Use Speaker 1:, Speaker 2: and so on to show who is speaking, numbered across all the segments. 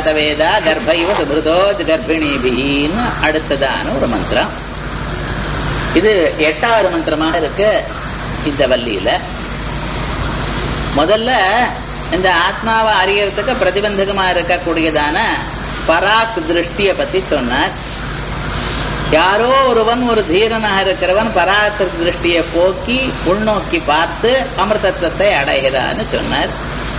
Speaker 1: ஜாதவேதா கர்ப்பைவ சுமிருதோ கர்ப்பிணிபின்னு அடுத்ததான ஒரு மந்திரம் இது எட்டாவது மந்திரமாக இருக்கு இந்த வள்ளியில முதல்ல இந்த ஆத்மாவை அறியறதுக்கு பிரதிபந்தகமா இருக்கக்கூடியதான பராக் திருஷ்டியை பத்தி சொன்னார் யாரோ ஒருவன் ஒரு தீரனாக இருக்கிறவன் பராக் திருஷ்டியை போக்கி உள்நோக்கி பார்த்து அமிர்தத்துவத்தை அடைகிறான்னு சொன்னார்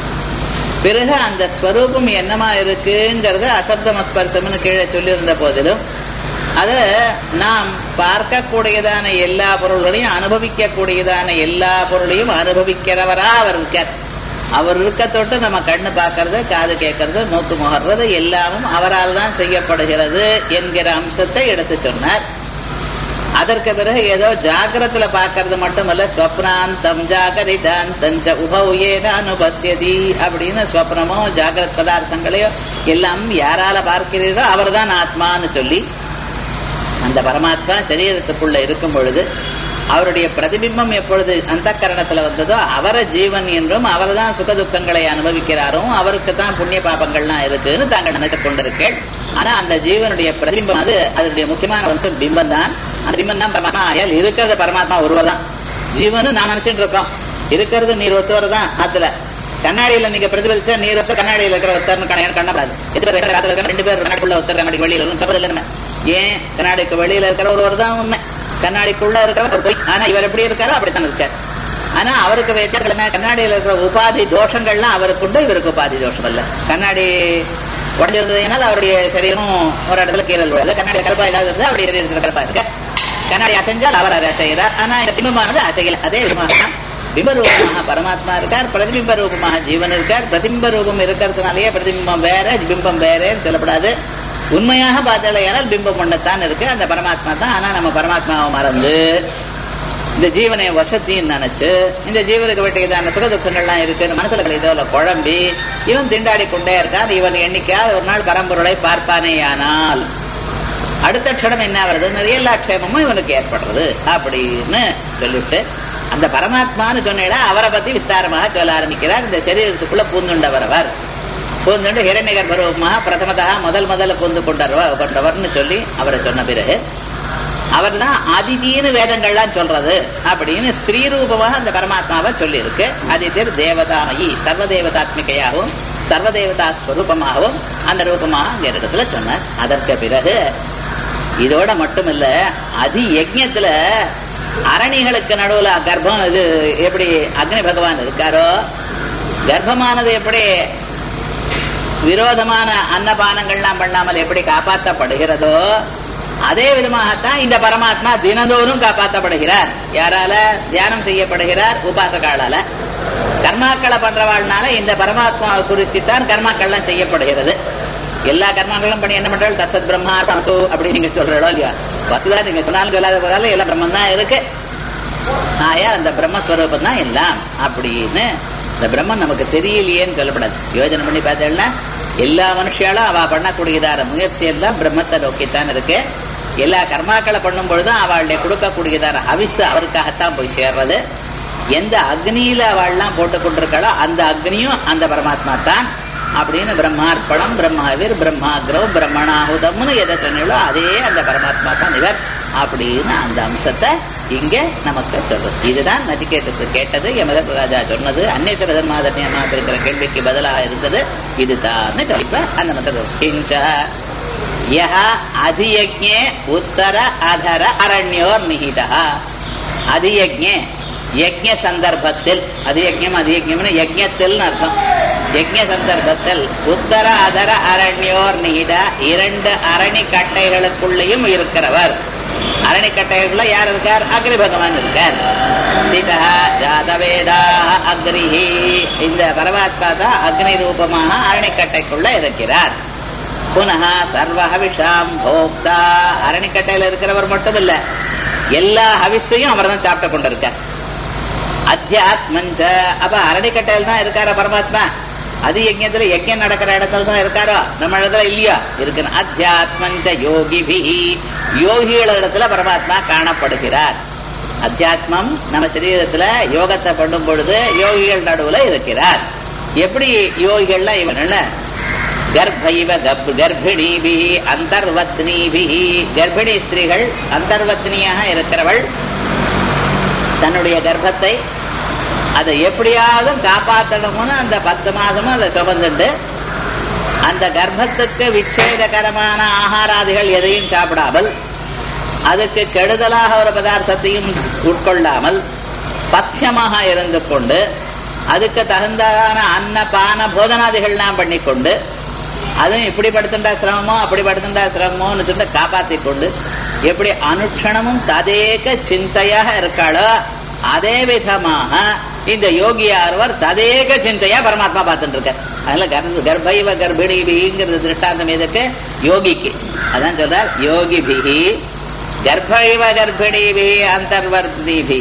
Speaker 1: பிறகு அந்த ஸ்வரூபம் என்னமா இருக்குங்கிறத அசப்தமஸ்பர்சம்னு கீழே சொல்லியிருந்த போதிலும் அது நாம் பார்க்கக்கூடியதான எல்லா பொருள்களையும் அனுபவிக்கக்கூடியதான எல்லா பொருளையும் அனுபவிக்கிறவரா அவர் இருக்கார் அவர் இருக்க தொட்டு நம்ம கண்ணு பார்க்கறது காது கேட்கறது மூக்கு முகர்றது எல்லாமும் அவரால் தான் செய்யப்படுகிறது என்கிற அம்சத்தை எடுத்து சொன்னார் அதற்கு பிறகு ஏதோ ஜாகிரத்துல பார்க்கறது மட்டுமல்ல ஸ்வப்னாந்தம் ஜாகரிதாந்தஞ்ச உபவுயேன அனுபசியதி அப்படின்னு ஸ்வப்னமோ ஜாகிரத் பதார்த்தங்களையோ எல்லாம் யாரால பார்க்கிறீர்களோ அவர்தான் ஆத்மான்னு சொல்லி அந்த பரமாத்மா சரீரத்துக்குள்ள இருக்கும் பொழுது அவருடைய பிரதிபிம்பம் எப்பொழுது அந்த கரணத்துல வந்ததோ அவரை ஜீவன் என்றும் அவர் தான் சுக துக்கங்களை அனுபவிக்கிறாரோ அவருக்கு தான் புண்ணிய பாபங்கள்லாம் இருக்குன்னு தாங்கள் நினைத்துக் கொண்டிருக்கேன் ஆனா அந்த ஜீவனுடைய பிரதிபிம்பம் அது அதனுடைய முக்கியமான அம்சம் பிம்பம் தான் அந்த பிம்பம் தான் பரமாத்மா ஆயால் இருக்கிறது பரமாத்மா ஒருவர் தான் ஜீவன் நான் நினைச்சிட்டு இருக்கோம் இருக்கிறது நீர் ஒருத்தவர் தான் ஆத்துல கண்ணாடியில நீங்க பிரதிபலிச்சா நீர் ஒருத்தர் கண்ணாடியில இருக்கிற ஒருத்தர் கண்ண கண்ணப்படாது எத்தனை பேர் ராத்திரி ரெண்டு பேர் கண்ணாடிக்குள்ள ஒருத்தர் கண்ணாடி வெளியில வரும் தப்பதில்லை நம்ம ஏன் கண்ணாடிக்கு வெளியில இருக்கிற ஒருவர் தான் உண்மை கண்ணாடிக்குள்ள இருக்கிறவர் ஒரு பொய் ஆனா இவர் எப்படி இருக்காரோ அப்படித்தான் இருக்கார் ஆனா அவருக்கு வச்ச கண்ணாடியில இருக்கிற உபாதி தோஷங்கள்லாம் அவருக்கு உண்டு இவருக்கு உபாதி தோஷம் இல்ல கண்ணாடி உடஞ்சிருந்ததுனால் அவருடைய சரீரம் ஒரு இடத்துல கீழல் விழுது கண்ணாடி கருப்பா இல்லாதது அவருடைய சரீரத்தில் கருப்பா இருக்கு கண்ணாடி அசைஞ்சால் அவர் அதை அசைகிறார் ஆனா இந்த பிம்பமானது அசையல அதே விதமாக பிம்பரூபமாக பரமாத்மா இருக்கார் பிரதிபிம்ப ரூபமாக ஜீவன் இருக்கார் பிரதிபிம்ப ரூபம் இருக்கிறதுனாலேயே பிரதிபிம்பம் வேற பிம்பம் வேறேன்னு சொல்லப்படாது உண்மையாக பார்த்தாலேயானால் பிம்பம் ஒண்ணுத்தான் இருக்கு அந்த பரமாத்மா தான் ஆனா நம்ம பரமாத்மாவை மறந்து இந்த ஜீவனை வசத்தின்னு நினைச்சு இந்த ஜீவனுக்கு வேண்டியதான சுக துக்கங்கள்லாம் இருக்குன்னு மனசுல இதோல குழம்பி இவன் திண்டாடி கொண்டே இருக்கான் இவன் எண்ணிக்கையாவது ஒரு நாள் பரம்பொருளை பார்ப்பானேயானால் அடுத்த க்ஷணம் என்ன வருது நிறைய க்ஷேமமும் இவனுக்கு ஏற்படுறது அப்படின்னு சொல்லிட்டு அந்த பரமாத்மான்னு சொன்னா அவரை பத்தி விஸ்தாரமாக சொல்ல ஆரம்பிக்கிறார் இந்த சரீரத்துக்குள்ள பூந்துண்டவர் அவர் பூந்துண்டு ஹிரண்ய கர்ப்பரூபமாக பிரதமதா முதல் முதல்ல பூந்து கொண்டவர் கொண்டவர்னு சொல்லி அவரை சொன்ன பிறகு அவர் தான் அதிதின்னு வேதங்கள்லாம் சொல்றது அப்படின்னு ஸ்திரீ ரூபமாக அந்த பரமாத்மாவை சொல்லி இருக்கு அதிதிர் தேவதாமயி சர்வதேவதாத்மிகையாகவும் சர்வதேவதா ஸ்வரூபமாகவும் அந்த ரூபமாக அங்க இடத்துல சொன்னார் அதற்கு பிறகு இதோட மட்டுமில்ல அதி யஜ்யத்துல அரணிகளுக்கு நடுவுல கர்ப்பம் இது எப்படி அக்னி பகவான் இருக்காரோ கர்ப்பமானது எப்படி விரோதமான அன்னபானங்கள்லாம் பண்ணாமல் எப்படி காப்பாற்றப்படுகிறதோ அதே விதமாகத்தான் இந்த பரமாத்மா தினந்தோறும் காப்பாற்றப்படுகிறார் யாரால தியானம் செய்யப்படுகிறார் உபாசகாலால கர்மாக்களை பண்றவாழ்னால இந்த பரமாத்மாவை குறித்துத்தான் கர்மாக்கள்லாம் செய்யப்படுகிறது எல்லா கர்மாக்களும் பண்ணி என்ன பண்றாள் தசத் பிரம்மா தமசு அப்படின்னு நீங்க சொல்றோம் இல்லையா வசுதா நீங்க சொன்னாலும் சொல்லாத போறாலும் எல்லாம் பிரம்மன் தான் இருக்கு ஆயா அந்த பிரம்மஸ்வரூபம் தான் எல்லாம் அப்படின்னு இந்த பிரம்மன் நமக்கு தெரியலையேன்னு சொல்லப்படாது யோஜனை பண்ணி பார்த்தேன்னா எல்லா மனுஷியாலும் அவ பண்ணக்கூடியதான முயற்சி எல்லாம் பிரம்மத்தை நோக்கித்தான் இருக்கு எல்லா கர்மாக்களை பண்ணும் பொழுதும் அவளுடைய கொடுக்கக்கூடியதான ஹவிஸ் அவருக்காகத்தான் போய் சேர்றது எந்த அக்னியில அவள்லாம் போட்டு கொண்டிருக்காளோ அந்த அக்னியும் அந்த பரமாத்மா தான் அப்படின்னு பிரம்மார்ப்பணம் பிரம்மாவீர் பிரம்மாகிரவ் பிரம்மணாகுதம்னு எதை சொன்னீங்களோ அதே அந்த பரமாத்மா தான் இவர் அப்படின்னு அந்த அம்சத்தை இங்க நமக்கு சொல்றது இதுதான் நதிகேட்டத்து கேட்டது யமத ராஜா சொன்னது அன்னைத்தர தர்மாதன்யமாக இருக்கிற கேள்விக்கு பதிலாக இருந்தது இதுதான் சொல்லிப்ப அந்த மந்திரம் கிஞ்ச யஹ அதியஜ்ஞே உத்தர அதர அரண்யோர் நிகிதா அதியஜ்ஞே யஜ்ஞ சந்தர்ப்பத்தில் அதியஜ்ஞம் அதியஜ்ஞம்னு யஜ்ஞத்தில் அர்த்தம் யஜ்ஞ சந்தர்ப்பத்தில் உத்தர அதர அரண்யோர் நிகித இரண்டு அரணிக்கட்டைகளுக்குள்ளேயும் இருக்கிறவர் அரணிக்கட்டைகளுக்குள்ள யார் இருக்கார் அக்னி பகவான் இருக்கார் சீதா ஜாதவேதாக அக்னிஹி இந்த பரமாத்மா தான் அக்னி ரூபமாக அரணிக்கட்டைக்குள்ள இருக்கிறார் புனக சர்வ ஹவிஷாம் போக்தா அரணிக்கட்டையில இருக்கிறவர் மட்டும் இல்ல எல்லா ஹவிஸையும் அவர் தான் சாப்பிட்டு கொண்டிருக்கார் அத்தியாத்மஞ்ச அப்ப அரணிக்கட்டையில் தான் இருக்கார பரமாத்மா அது யஜ்யத்துல யஜ்யம் நடக்கிற இடத்துல தான் இருக்காரோ நம்ம இடத்துல இல்லையா இருக்கு அத்தியாத்மஞ்ச யோகிபி யோகிகள் இடத்துல பரமாத்மா காணப்படுகிறார் அத்தியாத்மம் நம்ம சரீரத்துல யோகத்தை பண்ணும் பொழுது யோகிகள் நடுவுல இருக்கிறார் எப்படி யோகிகள்லாம் இவன் கர்ப்பைவ கப்- கர்ப்பிணீபி அந்தர்வத்னீபி கர்ப்பிணி ஸ்திரீகள் அந்தர்வத்னியாக இருக்கிறவள் தன்னுடைய கர்ப்பத்தை அதை எப்படியாவது காப்பாற்றணும்னு அந்த பத்து மாசமும் அதை சுமந்துட்டு அந்த கர்ப்பத்துக்கு விச்சேதகரமான ஆகாராதிகள் எதையும் சாப்பிடாமல் அதுக்கு கெடுதலாக ஒரு பதார்த்தத்தையும் உட்கொள்ளாமல் பத்தியமாக இருந்து கொண்டு அதுக்கு தகுந்ததான அன்ன பான போதனாதிகள்லாம் பண்ணிக்கொண்டு அதுவும் இப்படி படுத்துட்டா சிரமமோ அப்படி படுத்துட்டா சிரமமோன்னு சொல்லி காப்பாத்தி கொண்டு எப்படி அனுட்சணமும் ததேக சிந்தையாக இருக்காளோ அதே விதமாக இந்த யோகியார்வர் ததேக சிந்தையா பரமாத்மா பார்த்துட்டு இருக்கார் அதனால கர்ப்ப- கர்ப்பைவ கர்ப்பிணிபிங்கிறது திருஷ்டாந்தம் எதுக்கு யோகிக்கு அதான் சொல்றார் யோகிபிகி கர்ப்பைவ கர்ப்பிணிபி அந்தர்வர்த்திபி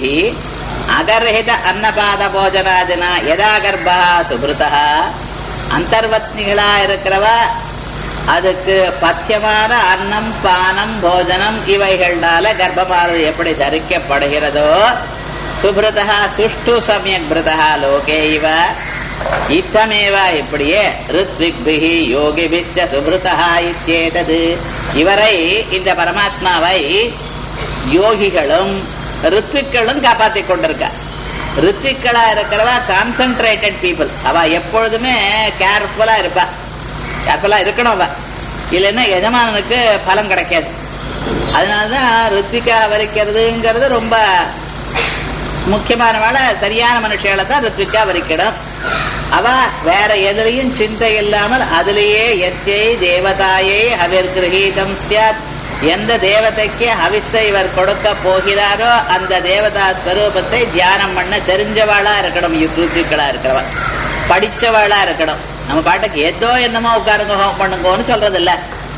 Speaker 1: அகர்ஹித அன்னபாத போஜனாதினா யதா கர்ப்பா சுபிருதா அந்தர்வத்னிகளா இருக்கிறவ அதுக்கு பத்தியமான அன்னம் பானம் போஜனம் இவைகளால கர்ப்பமானது எப்படி தரிக்கப்படுகிறதோ சுபிருதா சுஷ்டு சமயக் பிருதா லோகே இவ இத்தமேவ இப்படியே ரித்விக்பிகி யோகிபிஷ்ட சுபிருதா இத்தேதது இவரை இந்த பரமாத்மாவை யோகிகளும் ரித்விக்களும் காப்பாத்திக் கொண்டிருக்க ரித்விக்களா இருக்கிறவா கான்சென்ட்ரேட்டட் பீப்புள் அவ எப்பொழுதுமே கேர்ஃபுல்லா இருப்பா கேர்ஃபுல்லா இருக்கணும் அவ இல்லைன்னா எஜமானனுக்கு பலம் கிடைக்காது அதனாலதான் ரித்விகா வரிக்கிறதுங்கிறது ரொம்ப முக்கியமான வேலை சரியான மனுஷியால தான் ரித்விக்கா வரிக்கணும் அவ வேற எதிலையும் சிந்தை இல்லாமல் அதிலேயே எஸ்யை தேவதாயை ஹவிர் கிரகீதம் சியாத் எந்த தேவதைக்கு ஹவிஸை இவர் கொடுக்க போகிறாரோ அந்த தேவதா ஸ்வரூபத்தை தியானம் பண்ண தெரிஞ்சவாளா இருக்கணும் ருத்விக்களா இருக்கிறவ படிச்சவாளா இருக்கணும் நம்ம பாட்டுக்கு ஏதோ என்னமோ உட்காருங்க ஹோம் பண்ணுங்கன்னு சொல்றது இல்ல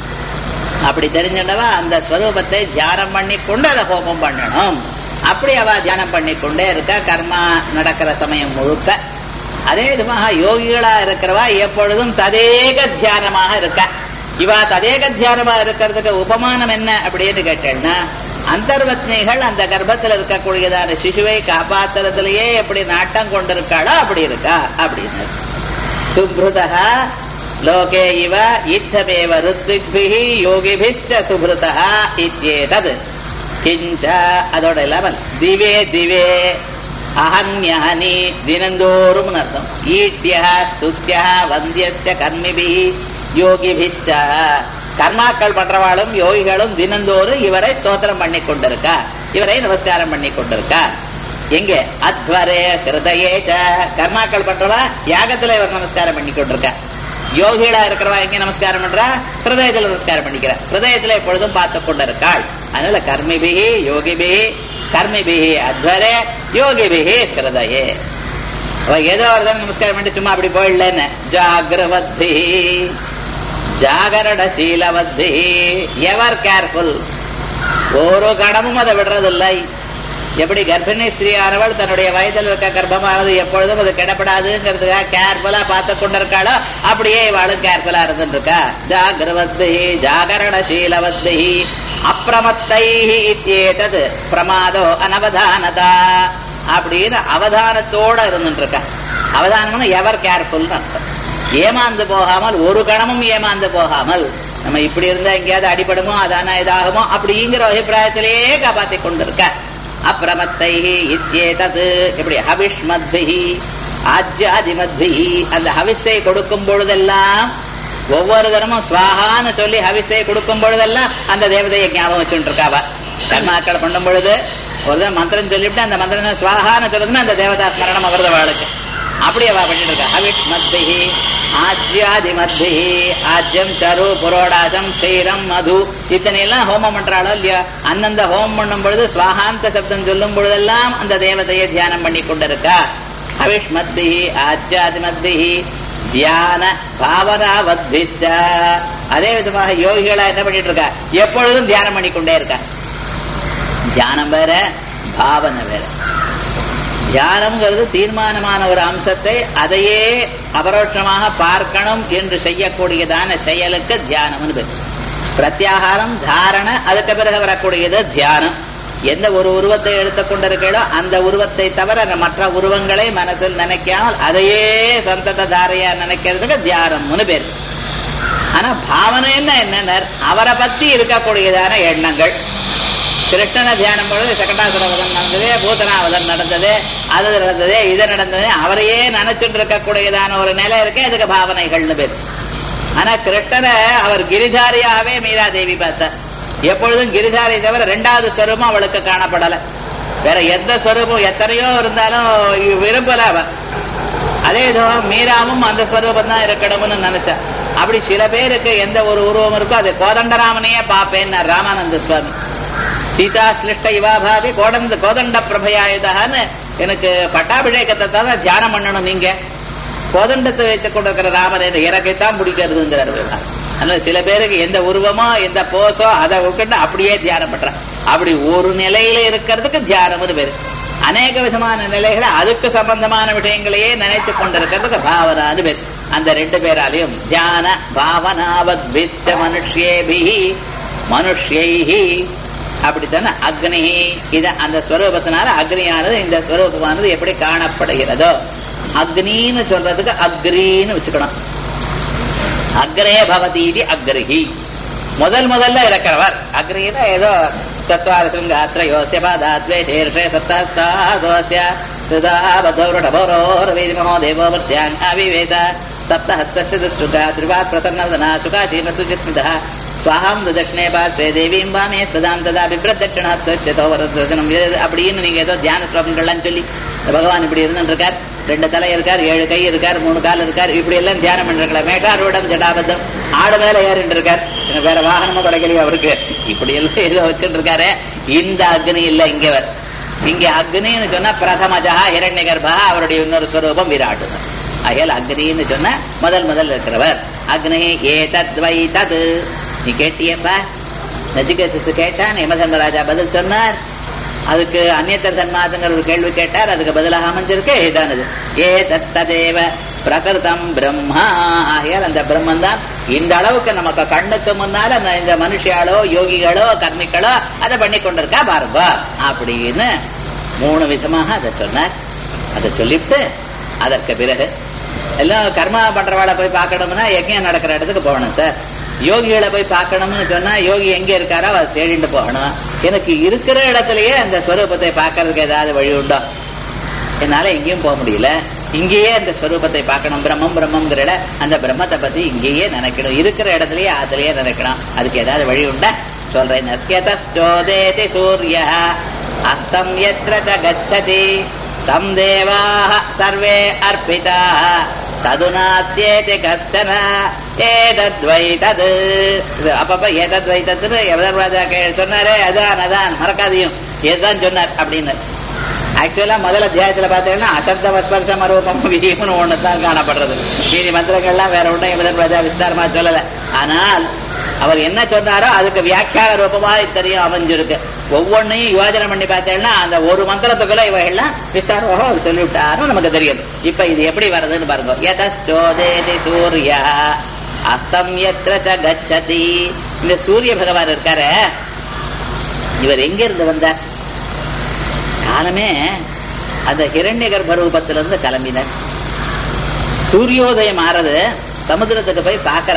Speaker 1: அப்படி தெரிஞ்சிட்டவா அந்த ஸ்வரூபத்தை தியானம் பண்ணி கொண்டு அதை ஹோமம் பண்ணணும் அப்படி அவ தியானம் பண்ணி கொண்டே இருக்கா கர்மா நடக்கிற சமயம் முழுக்க அதே விதமாக யோகிகளா இருக்கிறவா எப்பொழுதும் ததேக தியானமாக இருக்கா இவா ததேக தியானமா இருக்கிறதுக்கு உபமானம் என்ன அப்படின்னு கேட்டேன்னா அந்தர்வத்னிகள் அந்த கர்ப்பத்தில் இருக்கக்கூடியதான சிசுவை காப்பாத்துறதுலயே எப்படி நாட்டம் கொண்டிருக்காளோ அப்படி இருக்கா அப்படின்னு சுப்ருதா லோகே இவ இத்தமேவ ருத்விக்பிஹி யோகிபிஷ்ட சுப்ருதா இத்யேதத் கிஞ்ச அதோட இல்லாமல் திவே திவே அஹன்யஹனி தினந்தோறும் அர்த்தம் ஈட்டிய ஸ்துத்ய வந்தியஸ்ட கர்மிபி யோகிபிஷ்ட கர்மாக்கள் பண்றவாளும் யோகிகளும் தினந்தோறும் இவரை ஸ்தோத்திரம் பண்ணி கொண்டிருக்கா இவரை நமஸ்காரம் பண்ணி கொண்டிருக்கா எங்க அத்வரே ஹிருதயே ச கர்மாக்கள் பண்றவா யாகத்துல இவர் நமஸ்காரம் பண்ணி கொண்டிருக்கா யோகிகளா இருக்கிறவா எங்க நமஸ்காரம் பண்றா ஹிருதயத்துல நமஸ்காரம் பண்ணிக்கிறா ஹிருதயத்துல எப்பொழுதும் பார்த்து கொண்டிருக்காள் அதனால கர்மிபிகி யோகிபிகி கர்மிபிகி அத்வரே யோகிபிகி ஹிருதயே அவ ஏதோ ஒரு தடவை நமஸ்காரம் பண்ணிட்டு சும்மா அப்படி போயிடலன்னு ஜாகிரவத்தி ஜாகரணசீலவத்தி எவர் கேர்ஃபுல் ஒரு கடமும் அதை விடுறதில்லை எப்படி கர்ப்பிணி ஸ்திரீயானவள் தன்னுடைய வயதில் இருக்க கர்ப்பமானது எப்பொழுதும் அது கிடப்படாதுங்கிறதுக்காக கேர்ஃபுல்லா பார்த்து கொண்டிருக்காளோ அப்படியே இவாளும் கேர்ஃபுல்லா இருந்துட்டு இருக்கா ஜாகிரவத்தி ஜாகரணசீலவத்தி அப்பிரமத்தை இத்தியேதது பிரமாதோ அனவதானதா அப்படின்னு அவதானத்தோட இருந்துட்டு இருக்கா அவதானம்னு எவர் கேர்ஃபுல் அர்த்தம் ஏமாந்து போகாமல் ஒரு கணமும் ஏமாந்து போகாமல் நம்ம இப்படி இருந்தா எங்கேயாவது அடிபடுமோ அதான இதாகுமோ அப்படிங்கிற அபிப்பிராயத்திலேயே காப்பாத்தி கொண்டிருக்க அப்பிரமத்தை இத்தியேதது எப்படி ஹவிஷ்மத்பிஹி ஆஜ்யாதிமத்பிஹி அந்த ஹவிஸை கொடுக்கும் பொழுதெல்லாம் ஒவ்வொரு தரமும் ஸ்வாகான்னு சொல்லி ஹவிஸை கொடுக்கும் பொழுதெல்லாம் அந்த தேவதையை ஞாபகம் வச்சுட்டு இருக்காவ கர்மாக்கள் பண்ணும் பொழுது ஒரு தடவை மந்திரம் சொல்லிவிட்டு அந்த மந்திரம் ஸ்வாகான்னு சொல்றதுமே அந்த தேவதா ஸ்மரணம் அவரது வாளுக்கு அப்படி அவ பண்ணிட்டு இருக்கா ஹவிட் மத்பிஹி ஆஜ்யாதி மத்பிஹி ஆஜ்யம் சரு புரோடாசம் க்ஷீரம் மது இத்தனை எல்லாம் ஹோமம் பண்றாளோ இல்லையா அந்தந்த ஹோமம் பண்ணும் பொழுது ஸ்வாகாந்த சப்தம் சொல்லும் பொழுதெல்லாம் அந்த தேவதையை தியானம் பண்ணி கொண்டிருக்கா ஹவிஷ் மத்பிஹி ஆஜ்யாதி மத்பிஹி தியான பாவனாவத்பிஷ்ட அதே விதமாக யோகிகளா என்ன பண்ணிட்டு இருக்கா எப்பொழுதும் தியானம் பண்ணி கொண்டே இருக்கா தியானம் வேற பாவனை வேற தியானம்ங்கிறது தீர்மானமான ஒரு அம்சத்தை அதையே அபரோட்சமாக பார்க்கணும் என்று செய்யக்கூடியதான செயலுக்கு தியானம்னு பேர் பிரத்யாகாரம் தாரண அதுக்கு பிறகு வரக்கூடியது தியானம் எந்த ஒரு உருவத்தை எடுத்துக்கொண்டிருக்கீங்களோ அந்த உருவத்தை தவிர மற்ற உருவங்களை மனசில் நினைக்காமல் அதையே சந்தத தாரையா நினைக்கிறதுக்கு தியானம்னு பேர் ஆனா பாவனைன்னா என்ன அவரை பத்தி இருக்கக்கூடியதான எண்ணங்கள் கிருஷ்ணனை தியானம் பொழுது சகடாசுரவதம் நடந்தது பூதனாவதம் நடந்தது அது நடந்தது இது நடந்தது அவரையே நினைச்சுட்டு இருக்கக்கூடியதான ஒரு நிலை இருக்கு அதுக்கு பாவனைகள்னு பேர் ஆனா கிருஷ்ணனை அவர் கிரிதாரியாவே மீரா தேவி பார்த்தார் எப்பொழுதும் கிரிதாரி தவிர ரெண்டாவது ஸ்வரூபம் அவளுக்கு காணப்படல வேற எந்த ஸ்வரூபம் எத்தனையோ இருந்தாலும் விரும்பல அவ அதே இதோ மீராவும் அந்த ஸ்வரூபம் தான் இருக்கணும்னு நினைச்சா அப்படி சில பேருக்கு எந்த ஒரு உருவம் இருக்கோ அது கோதண்டராமனையே பாப்பேன் ராமானந்த சுவாமி சீதா சிலிஷ்ட இவாபாவி கோடந்த கோதண்ட பிரபயாயுதான்னு எனக்கு பட்டாபிஷேகத்தை தான் தியானம் பண்ணணும் நீங்க கோதண்டத்தை வைத்துக் கொண்டிருக்கிற ராமன் எனக்குத்தான் பிடிக்கிறதுங்கிறார் அதனால சில பேருக்கு எந்த உருவமோ எந்த போஸோ அதை விட்டுட்டு அப்படியே தியானம் பண்றான் அப்படி ஒரு நிலையில இருக்கிறதுக்கு தியானம்னு பேரு அநேக விதமான நிலைகளை அதுக்கு சம்பந்தமான விஷயங்களையே நினைத்து கொண்டிருக்கிறதுக்கு பாவனான்னு பேர் அந்த ரெண்டு பேராலையும் தியான பாவனாவத் பிஷ்ட மனுஷேபி மனுஷைஹி அப்படித்தானே அக்னி இத அந்த ஸ்வரூபத்தினால அக்னியானது இந்த ஸ்வரூபமானது எப்படி காணப்படுகிறதோ அக்னின்னு சொல்றதுக்கு அக்ரின்னு வச்சுக்கணும் அக்ரே பவதீதி அக்ரிஹி முதல் முதல்ல இருக்கிறவர் அக்ரினா ஏதோ சத்வார சிருங்காத்ரயோசிய பாதாத்வே சீர்ஷே சப்தஸ்தாதோஸ்ய சுதா பதௌரடபோரோர்வேதிமோ தேவோ வர்த்தியாங் அவிவேஷ சப்தஹஸ்தஸ்ய துஷ்டுகா திரிவாத் பிரசன்னவதனா சுகாச்சீன சுஜிஸ்மிதः சுவாஹாம் தட்சிணே பாஸ்வே தேவீம் வாமே ஸ்வதாம் ததா விப்ரதட்சிணாத்தோவரதனம் அப்படின்னு நீங்க ஏதோ தியான ஸ்லோகங்கள்லாம் சொல்லி பகவான் இப்படி இருந்துருக்கார் ரெண்டு தலை இருக்கார் ஏழு கை இருக்கார் மூணு கால் இருக்கார் இப்படி எல்லாம் தியானம் பண்ணிருக்கலாம் மேகாரூடம் ஜடாபத்தம் ஆடு மேல ஏறிட்டு இருக்கார் வேற வாகனமும் கிடைக்கலையே அவருக்கு இப்படி எல்லாம் ஏதோ வச்சுட்டு இருக்காரு இந்த அக்னி இல்ல இங்கவர் இங்க அக்னின்னு சொன்னா பிரதமஜா இரண்ய கர்ப்பா அவருடைய இன்னொரு ஸ்வரூபம் விராட்டு அயல் அக்னின்னு சொன்ன முதல் முதல் இருக்கிறவர் அக்னி ஏ தத் வை தத் நீ கேட்டியப்பா நச்சிகேத்து கேட்டான் யமதர்மராஜா பதில் சொன்னார் அதுக்கு அந்நியத்தர் தன்மாதங்கிற ஒரு கேள்வி கேட்டார் அதுக்கு பதிலாக அமைஞ்சிருக்கு இதானது ஏ தத்ததேவ பிரகிருதம் பிரம்மா ஆகையால் அந்த பிரம்மன் தான் இந்த அளவுக்கு நமக்கு கண்ணுக்கு முன்னால இந்த மனுஷியாளோ யோகிகளோ கர்மிகளோ அதை பண்ணி கொண்டிருக்கா பாருங்க அப்படின்னு மூணு விதமாக அதை சொன்னார் அதை சொல்லிவிட்டு அதற்கு பிறகு எல்லாம் கர்மா பண்றவாளை போய் பார்க்கணும்னா யஜ்யம் நடக்கிற இடத்துக்கு போகணும் சார் யோகிகளை போய் பார்க்கணும்னு சொன்னா யோகி எங்க இருக்காரோ அதை தேடிட்டு போகணும் எனக்கு இருக்கிற இடத்துலயே அந்த ஸ்வரூபத்தை பார்க்கறதுக்கு ஏதாவது வழி உண்டோ என்னால எங்கேயும் போக முடியல இங்கேயே அந்த ஸ்வரூபத்தை பார்க்கணும் பிரம்மம் பிரம்மங்கிற அந்த பிரம்மத்தை பத்தி இங்கேயே நினைக்கணும் இருக்கிற இடத்துலயே அதுலயே நினைக்கணும் அதுக்கு ஏதாவது வழி உண்டா சொல்றேன் நத்தியதோதேதி சூரிய அஸ்தம் எத்திர கச்சதி தம் தேவாக சர்வே அர்ப்பிதாக ததுநாத்தியேதி கஷ்டன ஏதத்வை தது அப்பப்ப ஏதத்வை தத்துன்னு யமதர்மராஜா சொன்னாரே அதான் அதான் மறக்காதையும் ஏதான் சொன்னார் அப்படின்னு ஆக்சுவலா முதல் அத்தியாயத்துல பாத்தீங்கன்னா அசப்த வஸ்பர்ச மரூபம் விதியம்னு ஒண்ணுதான் காணப்படுறது மீதி மந்திரங்கள்லாம் வேற ஒன்றும் யமதர்மராஜா விஸ்தாரமா சொல்லல ஆனால் அவர் என்ன சொன்னாரோ அதுக்கு வியாக்கியான ரூபமா தெரியும் அமைஞ்சிருக்கு ஒவ்வொன்னையும் யோஜனை பண்ணி பார்த்தேன்னா அந்த ஒரு மந்திரத்துக்குள்ள இவைகள்லாம் விஸ்தாரமாக அவர் சொல்லிவிட்டாரும் நமக்கு தெரியும் இப்ப இது எப்படி வருதுன்னு பாருங்க யதோதேதி சூர்யா அஸ்தம் எத்திர கச்சதி இந்த சூரிய பகவான் இருக்காரு இவர் எங்க இருந்து வந்தார் காலமே அந்த ஹிரண்ய கர்ப்ப ரூபத்திலிருந்து கிளம்பினார் சூரியோதயம் ஆறது சமுத்திரத்துக்கு போய் பார்க்கற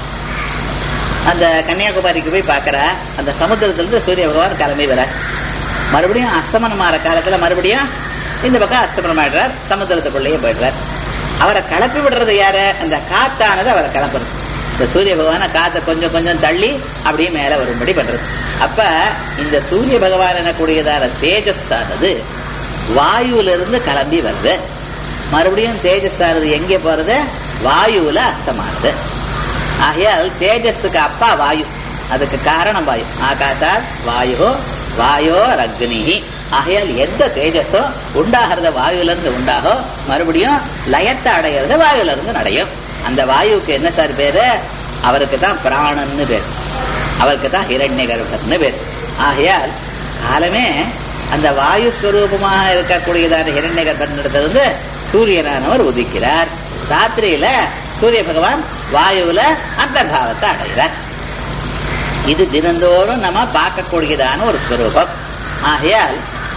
Speaker 1: அந்த கன்னியாகுமரிக்கு போய் பார்க்கற அந்த சமுத்திரத்திலிருந்து சூரிய பகவான் கிளம்பி வர மறுபடியும் அஸ்தமனம் ஆற காலத்துல மறுபடியும் இந்த பக்கம் அஸ்தமனம் ஆயிடுறார் சமுத்திரத்துக்குள்ளேயே போயிடுறார் அவரை கிளப்பி விடுறது யாரு அந்த காத்தானது அவரை கிளப்புறது இந்த சூரிய பகவான காத்த கொஞ்சம் கொஞ்சம் தள்ளி அப்படியே மேல வரும்படி பண்றது அப்ப இந்த சூரிய பகவான் எனக்கூடியதான தேஜஸ் ஆனது வாயுவில இருந்து கிளம்பி வருது மறுபடியும் தேஜஸ் ஆனது எங்கே போறது வாயுல அஸ்தமானது ஆகையால் தேஜஸுக்கு அப்பா வாயு அதுக்கு காரணம் வாயு ஆகாஷா வாயு வாயோ அக்னி ஆகையால் எந்த தேஜஸோ உண்டாகிறது வாயுல இருந்து உண்டாகோ மறுபடியும் லயத்தை அடையிறது வாயுல இருந்து அடையும் அந்த வாயுவுக்கு என்ன சார் பேரு அவருக்கு தான் பிராணன்னு பேர் அவருக்கு தான் ஹிரண்ய கர்ப்பன்னு பேர் ஆகையால் காலமே அந்த வாயு ஸ்வரூபமாக இருக்கக்கூடியதான ஹிரண்ய கர்ப்பன் வந்து சூரியனானவர் உதிக்கிறார் ராத்திரியில சூரிய பகவான் வாயுல அந்தர்பாவத்தை அடைகிறார் இது தினந்தோறும் நம்ம பார்க்கக்கூடியதான ஒரு ஸ்வரூபம் ஆகையால்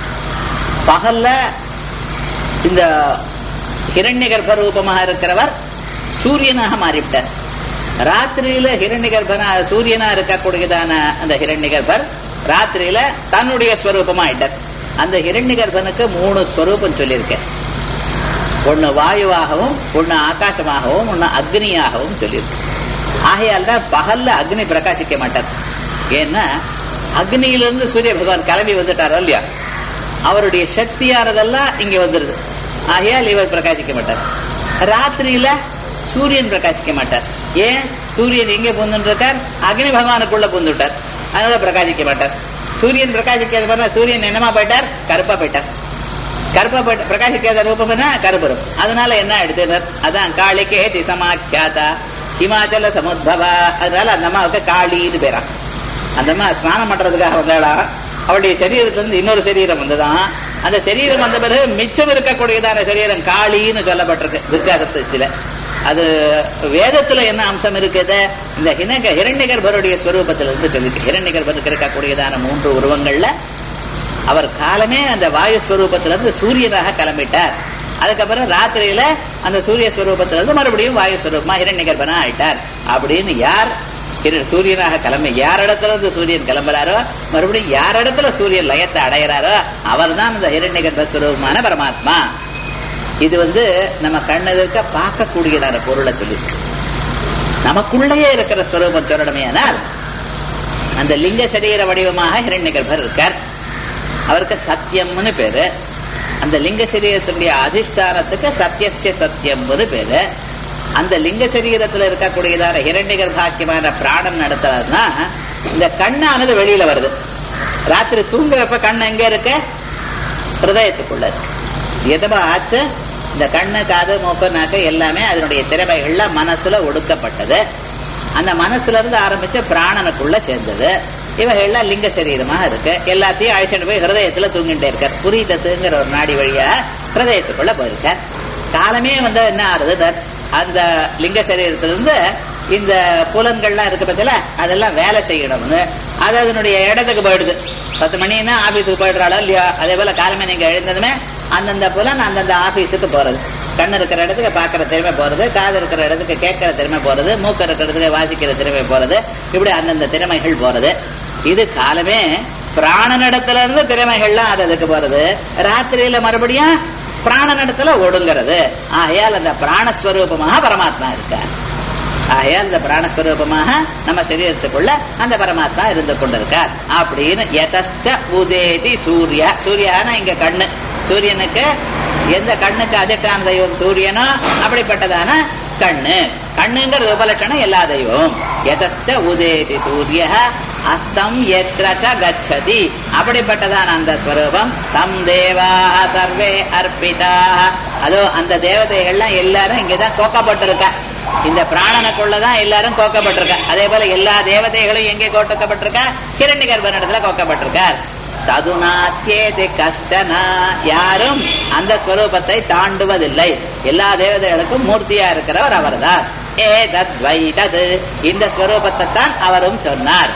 Speaker 1: பகல்ல இந்த ஹிரண்ய கர்ப்ப ரூபமாக இருக்கிறவர் சூரியனாக மாறிவிட்டார் ராத்திரியில ஹிரண்ய கர்ப்பனா சூரியனா இருக்கக்கூடியதான அந்த ஹிரண்ய கர்ப்பர் ராத்திரியில தன்னுடைய ஸ்வரூபமா ஆயிட்டார் அந்த ஹிரண்ய கர்ப்பனுக்கு மூணு ஸ்வரூபம் சொல்லியிருக்கேன் ஒன்னு வாயுவாகவும் ஒன்னு ஆகாசமாகவும் ஒன்னு அக்னியாகவும் சொல்லியிருக்கு ஆகையால் தான் பகல்ல அக்னி பிரகாசிக்க மாட்டார் ஏன்னா அக்னியிலிருந்து சூரிய பகவான் கிளம்பி வந்துட்டாரோ இல்லையா அவருடைய சக்தியானதெல்லாம் இங்க வந்துருது ஆகையால் இவர் பிரகாசிக்க மாட்டார் ராத்திரியில சூரியன் பிரகாசிக்க மாட்டார் ஏன் சூரியன் எங்க பூந்துருக்கார் அக்னி பகவானுக்குள்ள பூந்துட்டார் அதனால பிரகாசிக்க மாட்டார் சூரியன் பிரகாசிக்காத பண்ண சூரியன் என்னமா போயிட்டார் கருப்பா போயிட்டார் கருப்பா போயிட்ட பிரகாசிக்காத ரூபம்னா கருப்பரும் அதனால என்ன எடுத்துனர் அதான் காளிக்கே திசமாக்கியாதா ஹிமாச்சல சமுத்பவா அதனால அந்த அம்மாவுக்கு காளின்னு பேரா அந்த அம்மா ஸ்நானம் பண்றதுக்காக வந்தாளா அவளுடைய சரீரத்துல இருந்து இன்னொரு சரீரம் வந்ததான் அந்த சரீரம் வந்த பிறகு மிச்சம் இருக்கக்கூடியதான சரீரம் காளின்னு சொல்லப்பட்டிருக்கு துர்காதத்துல அது வேதத்துல என்ன அம்சம் இருக்குது இந்த ஹிரண்ய ஹிரண்யகர்பருடைய ஸ்வரூபத்துல இருந்து சொல்லிருக்கு ஹிரண்யகர்பருக்கு இருக்கக்கூடியதான மூன்று உருவங்கள்ல அவர் காலமே அந்த வாயு ஸ்வரூபத்திலிருந்து சூரியனாக கிளம்பிட்டார் அதுக்கப்புறம் ராத்திரியில அந்த சூரிய ஸ்வரூபத்திலிருந்து மறுபடியும் வாயு ஸ்வரூபமா ஹிரண்யகர்பனா ஆயிட்டார் அப்படின்னு யார் ஹிர- சூரியனாக கிளம்பி யார் இடத்துல இருந்து சூரியன் கிளம்புறாரோ மறுபடியும் யார் இடத்துல சூரியன் லயத்தை அடைகிறாரோ அவர் தான் அந்த ஹிரண்யகர்ப ஸ்வரூபமான பரமாத்மா இது வந்து நம்ம கண்ணெதிர்க்க பார்க்கக்கூடியதான பொருளை சொல்லியிருக்கு நமக்குள்ளேயே இருக்கிற ஸ்வரூபம் சொல்லணுமே ஆனால் அந்த லிங்க சரீர வடிவமாக ஹிரண்யகர்பர் இருக்கார் அவருக்கு சத்தியம்னு பேரு அந்த லிங்க சரீரத்தினுடைய அதிஷ்டானத்துக்கு சத்தியசிய சத்தியம்னு பேரு அந்த லிங்க சரீரத்துல இருக்கக்கூடியதான ஹிரண்யகர் பாக்கியமான பிராணம் நடத்துறதுனா இந்த கண்ணானது வெளியில வருது ராத்திரி தூங்குறப்ப கண் எங்க இருக்கு ஹிருதயத்துக்குள்ள இருக்கு எதமா ஆச்சு இந்த கண்ணு காது மூக்கு நாக்கு எல்லாமே அதனுடைய திறமைகள்ல மனசுல ஒடுக்கப்பட்டது அந்த மனசுல இருந்து ஆரம்பிச்சு பிராணனுக்குள்ள சேர்ந்தது இவைகள்லாம் லிங்க சரீரமா இருக்கு எல்லாத்தையும் அழைச்சிட்டு போய் ஹிருதயத்துல தூங்கிட்டே இருக்கார் புரிதத்துங்கிற ஒரு நாடி வழியா ஹிருதயத்துக்குள்ள போயிருக்கார் காலமே வந்து என்ன ஆறுது அந்த லிங்க சரீரத்திலிருந்து இந்த புலன்கள்லாம் இருக்கு பத்தில அதெல்லாம் வேலை செய்யணும்னு அது அதனுடைய இடத்துக்கு போயிடுது பத்து மணின்னா ஆபீஸுக்கு போயிடுறாளோ இல்லையா அதே போல காலமே நீங்க எழுந்ததுமே அந்தந்த புலன் அந்தந்த ஆபீஸுக்கு போறது கண்ணு இருக்கிற இடத்துக்கு பார்க்கிற திறமை போறது காது இருக்கிற இடத்துக்கு கேட்கிற திறமை போறது மூக்கு இருக்கிற இடத்துக்கு வாசிக்கிற திறமை போறது இப்படி அந்தந்த திறமைகள் போறது இது காலமே பிராணனிடத்துல இருந்து திறமைகள்லாம் அது அதுக்கு போறது ராத்திரியில மறுபடியும் பிராணனிடத்துல ஒடுங்கிறது ஆகையால் அந்த பிராணஸ்வரூபமாக பரமாத்மா இருக்கார் ஆகையால் இந்த பிராணஸ்வரூபமாக நம்ம சரீரத்துக்குள்ள அந்த பரமாத்மா இருந்து கொண்டிருக்கார் அப்படின்னு எதச்ச உதேதி சூர்யா சூர்யானா இங்க கண்ணு சூரியனுக்கு எந்த கண்ணுக்கு அதிஷ்டான தெய்வம் சூரியனோ அப்படிப்பட்டதான கண்ணு கண்ணுங்கிறது உபலட்சணம் எல்லா தெய்வம் எதச்ச உதேதி சூரிய அஸ்தம் எத்திரச்ச கச்சதி அப்படிப்பட்டதான அந்த ஸ்வரூபம் தம் தேவா சர்வே அர்ப்பிதா அதோ அந்த தேவதைகள்லாம் எல்லாரும் இங்கதான் கோக்கப்பட்டிருக்கா இந்த பிராணனுக்குள்ளதான் எல்லாரும் கோக்கப்பட்டிருக்கா அதே போல எல்லா தேவதைகளும் எங்கே கோட்டக்கப்பட்டிருக்கா கிரண்ய கர்ப்பனிடத்துல கோக்கப்பட்டிருக்கார் ததுநாத்தியேதி கஷ்டனா யாரும் அந்த ஸ்வரூபத்தை தாண்டுவதில்லை எல்லா தேவதைகளுக்கும் மூர்த்தியா இருக்கிறவர் அவர்தான் ஏ தத் வை தது இந்த ஸ்வரூபத்தை தான் அவரும் சொன்னார்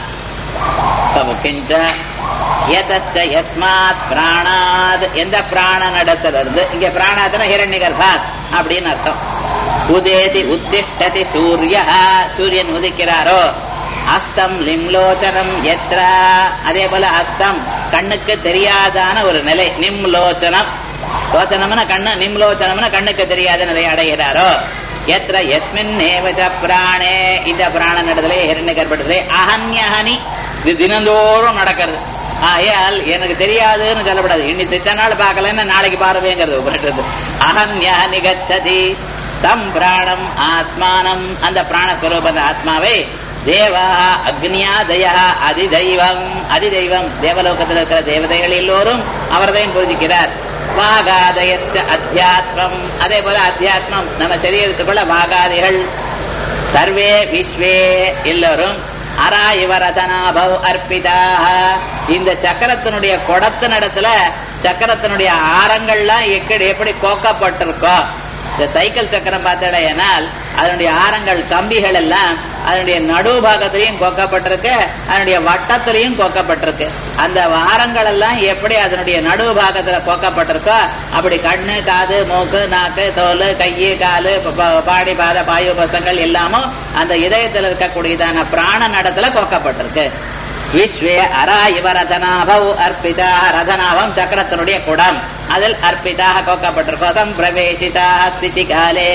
Speaker 1: கிஞ்ச எதச்ச யஸ்மாத் பிராணாத் எந்த பிராண நடத்திலிருந்து இங்க பிராணாத்தன ஹிரண்ய கர்ப்பாத் அப்படின்னு அர்த்தம் உதேதி உத்திஷ்டதி சூரிய சூரியன் உதிக்கிறாரோ அஸ்தம் லிம்லோச்சனம் எத்ர அதே போல அஸ்தம் கண்ணுக்கு தெரியாதான ஒரு நிலை நிம்லோச்சனம் லோச்சனம்னா கண்ணு நிம்லோச்சனம்னா கண்ணுக்கு தெரியாத நிலை அடைகிறாரோ எத்திர எஸ்மின் நேவஜ பிராணே இந்த பிராண நடதலே ஹிரண்ய கர்ப்பத்திலே அகன்யஹனி இது தினந்தோறும் நடக்கிறது ஆகையால் எனக்கு தெரியாதுன்னு சொல்லப்படாது இன்னைக்கு இத்தனை நாள் பார்க்கலன்னா நாளைக்கு பாருவேங்கிறது உபரிட்டது அகன்யஹனி கச்சதி தம் பிராணம் ஆத்மானம் அந்த பிராணஸ்வரூப அந்த ஆத்மாவை தேவா அக்னியாதயா அதிதெய்வம் அதிதெய்வம் தேவலோகத்தில் இருக்கிற தேவதைகள் எல்லோரும் அவர்தையும் புரிஞ்சுக்கிறார் வாகாதயஸ்ட அத்தியாத்மம் அதே போல அத்தியாத்மம் நம்ம சரீரத்துக்குள்ள வாகாதிகள் சர்வே விஸ்வே எல்லோரும் அரா இவரதனாபவ் அர்ப்பிதாக இந்த சக்கரத்தினுடைய குடத்தின் இடத்துல சக்கரத்தினுடைய ஆரங்கள்லாம் எப்படி எப்படி கோக்கப்பட்டிருக்கோ இந்த சைக்கிள் சக்கரம் பார்த்தடையானால் அதனுடைய ஆரங்கள் கம்பிகள் எல்லாம் அதனுடைய நடு பாகத்திலையும் கொக்கப்பட்டிருக்கு அதனுடைய வட்டத்திலையும் கொக்கப்பட்டிருக்கு அந்த ஆரங்கள் எல்லாம் எப்படி அதனுடைய நடு பாகத்துல கொக்கப்பட்டிருக்கோ அப்படி கண்ணு காது மூக்கு நாக்கு தோல் கையு காலு ப- ப- பாடி பாத பாயு பசங்கள் எல்லாமும் அந்த இதயத்தில் இருக்கக்கூடியதான பிராண நடத்துல கொக்கப்பட்டிருக்கு விஸ்வே அரா இவ ரதனாபவ் அர்ப்பிதா ரதனாபம் சக்கரத்தினுடைய குடம் அதில் அர்ப்பிதாக கோக்கப்பட்டிருக்கோம் சம்பிரவேசிதா ஸ்திதி காலே